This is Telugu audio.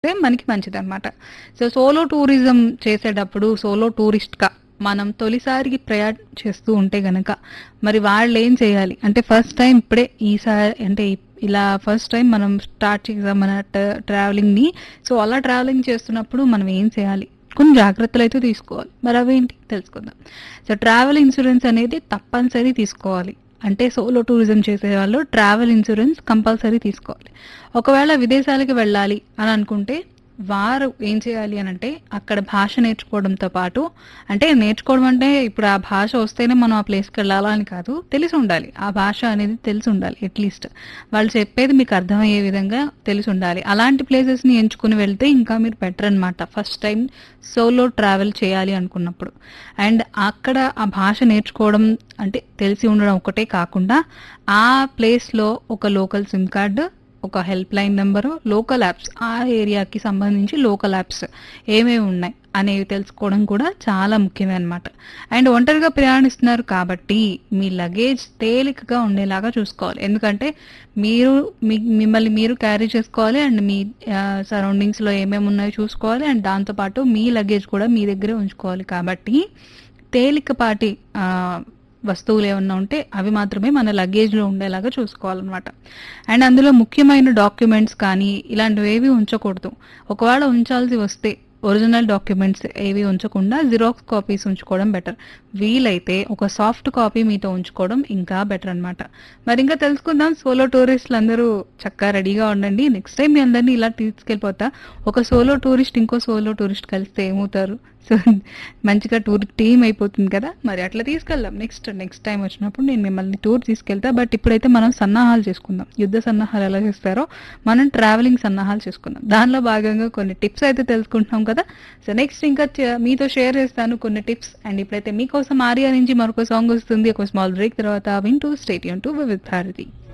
అయితే మనకి మంచిదనమాట సో సోలో టూరిజం చేసేటప్పుడు సోలో టూరిస్ట్గా మనం తొలిసారికి ప్రయాణం చేస్తూ ఉంటే గనక మరి వాళ్ళు ఏం చేయాలి అంటే ఫస్ట్ టైం ఇప్పుడే ఈసారి అంటే ఇలా ఫస్ట్ టైం మనం స్టార్ట్ చేసాం మన ట్రావెలింగ్ని సో అలా ట్రావెలింగ్ చేస్తున్నప్పుడు మనం ఏం చేయాలి కొన్ని జాగ్రత్తలు అయితే తీసుకోవాలి మరి అవేంటి తెలుసుకుందాం సో ట్రావెల్ ఇన్సూరెన్స్ అనేది తప్పనిసరి తీసుకోవాలి అంటే సోలో టూరిజం చేసే వాళ్ళు ట్రావెల్ ఇన్సూరెన్స్ కంపల్సరీ తీసుకోవాలి ఒకవేళ విదేశాలకు వెళ్ళాలి అని అనుకుంటే వారు ఏం చేయాలి అని అంటే అక్కడ భాష నేర్చుకోవడంతో పాటు అంటే నేర్చుకోవడం అంటే ఇప్పుడు ఆ భాష వస్తేనే మనం ఆ ప్లేస్కి వెళ్ళాలా అని కాదు తెలిసి ఉండాలి ఆ భాష అనేది తెలిసి ఉండాలి అట్లీస్ట్ వాళ్ళు చెప్పేది మీకు అర్థమయ్యే విధంగా తెలిసి ఉండాలి అలాంటి ప్లేసెస్ని ఎంచుకుని వెళ్తే ఇంకా మీరు బెటర్ అనమాట ఫస్ట్ టైం సోలో ట్రావెల్ చేయాలి అనుకున్నప్పుడు అండ్ అక్కడ ఆ భాష నేర్చుకోవడం అంటే తెలిసి ఉండడం ఒకటే కాకుండా ఆ ప్లేస్లో ఒక లోకల్ సిమ్ కార్డు ఒక helpline number local apps ఆ ఏరియాకి సంబంధించి లోకల్ యాప్స్ ఏమేమి ఉన్నాయి అనేవి తెలుసుకోవడం కూడా చాలా ముఖ్యమే అనమాట అండ్ ఒంటరిగా ప్రయాణిస్తున్నారు కాబట్టి మీ లగేజ్ తేలికగా ఉండేలాగా చూసుకోవాలి ఎందుకంటే మీరు మీ మిమ్మల్ని మీరు క్యారీ చేసుకోవాలి అండ్ మీ సరౌండింగ్స్లో ఏమేమి ఉన్నాయో చూసుకోవాలి అండ్ దాంతోపాటు మీ లగేజ్ కూడా మీ దగ్గరే ఉంచుకోవాలి కాబట్టి తేలికపాటి ఆ, వస్తువులు ఏమన్నా ఉంటే అవి మాత్రమే మన లగేజ్లో ఉండేలాగా చూసుకోవాలన్నమాట అండ్ అందులో ముఖ్యమైన డాక్యుమెంట్స్ కానీ ఇలాంటివి ఏవి ఉంచకూడదు ఒకవేళ ఉంచాల్సి వస్తే ఒరిజినల్ డాక్యుమెంట్స్ ఏవి ఉంచకుండా జిరాక్స్ కాపీస్ ఉంచుకోవడం బెటర్ వీలైతే ఒక సాఫ్ట్ కాపీ మీతో ఉంచుకోవడం ఇంకా బెటర్ అన్నమాట మరి ఇంకా తెలుసుకుందాం సోలో టూరిస్టులు అందరూ చక్కగా రెడీగా ఉండండి నెక్స్ట్ టైం మీ అందరినీ ఇలా తీసుకెళ్ళిపోతా ఒక సోలో టూరిస్ట్ ఇంకో సోలో టూరిస్ట్ కలిస్తే ఏమవుతారు సో మంచిగా టూర్ టీం అయిపోతుంది కదా మరి అట్లా తీసుకెళ్దాం నెక్స్ట్ నెక్స్ట్ టైం వచ్చినప్పుడు నేను మిమ్మల్ని టూర్ తీసుకెళ్తా బట్ ఇప్పుడైతే మనం సన్నాహాలు చేసుకుందాం యుద్ధ సన్నాహాలు ఎలా చేస్తారో మనం ట్రావెలింగ్ సన్నాహాలు చేసుకుందాం దానిలో భాగంగా కొన్ని టిప్స్ అయితే తెలుసుకుంటున్నాం కదా సో నెక్స్ట్ ఇంకా చ- మీతో షేర్ చేస్తాను కొన్ని టిప్స్ అండ్ ఇప్పుడైతే మీకోసం ఆర్యా నుంచి మరొక సాంగ్ వస్తుంది ఒక స్మాల్ బ్రేక్ తర్వాత వింటూ స్టేట్ టు విత్ భారతి